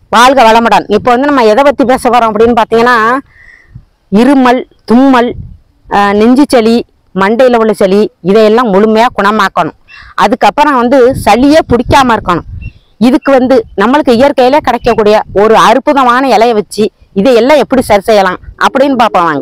வாழ்க வளமுடன் இப்போ வந்து நம்ம எதை பற்றி பேச போகிறோம் அப்படின்னு பார்த்தீங்கன்னா இருமல் தும்மல் ஆஹ், நெஞ்சு சளி மண்டையில் உள்ள சளி இதையெல்லாம் முழுமையாக குணமாக்கணும் அதுக்கப்புறம் வந்து சளியே பிடிக்காம இருக்கணும் இதுக்கு வந்து நம்மளுக்கு இயற்கையில கிடைக்கக்கூடிய ஒரு அற்புதமான இலையை வச்சு இதையெல்லாம் எப்படி சரி செய்யலாம் அப்படின்னு பார்ப்போம் வாங்க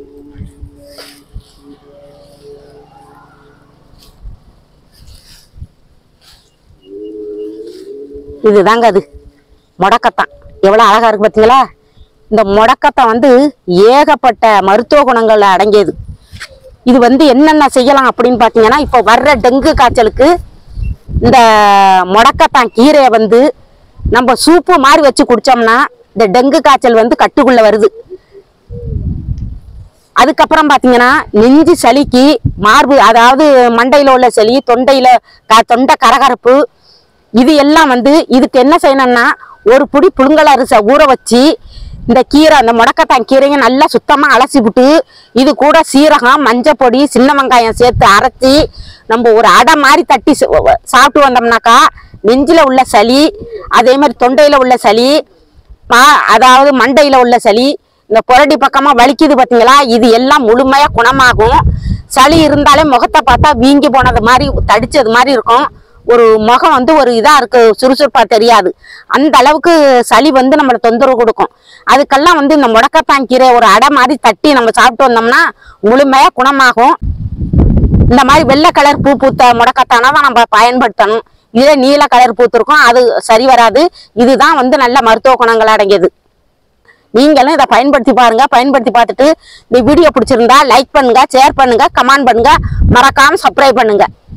இதுதாங்க அது முடக்கத்தான் எவ்வளோ அழகா இருக்கு பார்த்தீங்களா இந்த முடக்கத்தான் வந்து ஏகப்பட்ட மருத்துவ குணங்கள் அடங்கியது இது வந்து என்னென்ன செய்யலாம் அப்படின்னு பார்த்தீங்கன்னா இப்போ வர்ற டெங்கு காய்ச்சலுக்கு இந்த முடக்கத்தான் கீரையை வந்து நம்ம சூப்பு மாதிரி வச்சு குடிச்சோம்னா இந்த டெங்கு காய்ச்சல் வந்து கட்டுக்குள்ள வருது அதுக்கப்புறம் பார்த்தீங்கன்னா நெஞ்சு சளிக்கு மார்பு அதாவது மண்டையில் உள்ள சளி தொண்டையில் க தொண்டை கரகரப்பு இது எல்லாம் வந்து இதுக்கு என்ன செய்யணும்னா ஒரு புடி புழுங்கல் அரிசை ஊற வச்சு இந்த கீரை அந்த முடக்கத்தான் கீரையும் நல்லா சுத்தமாக அலசி விட்டு இது கூட சீரகம் மஞ்சள் பொடி சின்ன வெங்காயம் சேர்த்து அரைச்சி நம்ம ஒரு அடை மாதிரி தட்டி சா- சாப்பிட்டு வந்தோம்னாக்கா நெஞ்சில் உள்ள சளி அதே மாதிரி தொண்டையில் உள்ள சளி மா அதாவது மண்டையில் உள்ள சளி இந்த புரடி பக்கமாக வலிக்குது பார்த்தீங்களா இது எல்லாம் முழுமையாக குணமாகும் சளி இருந்தாலே முகத்தை பார்த்தா வீங்கி போனது மாதிரி தடிச்சது மாதிரி இருக்கும் ஒரு முகம் வந்து ஒரு இதாக இருக்கு சுறுசுறுப்பாக தெரியாது அந்த அளவுக்கு சளி வந்து நம்மளை தொந்தரவு கொடுக்கும் அதுக்கெல்லாம் வந்து இந்த முடக்கத்தான் கீரை ஒரு அடை மாதிரி தட்டி நம்ம சாப்பிட்டு வந்தோம்னா முழுமையாக குணமாகும் இந்த மாதிரி வெள்ளை கலர் பூ பூத்த முடக்கத்தானை தான் நம்ம பயன்படுத்தணும் இதே நீல கலர் பூத்திருக்கும் அது சரி வராது இதுதான் வந்து நல்ல மருத்துவ குணங்கள் அடங்கியது நீங்களும் இதை பயன்படுத்தி பாருங்க பயன்படுத்தி பார்த்துட்டு இந்த வீடியோ பிடிச்சிருந்தா லைக் பண்ணுங்க ஷேர் பண்ணுங்க கமெண்ட் பண்ணுங்க மறக்காம சப்ஸ்கிரைப் பண்ணுங்க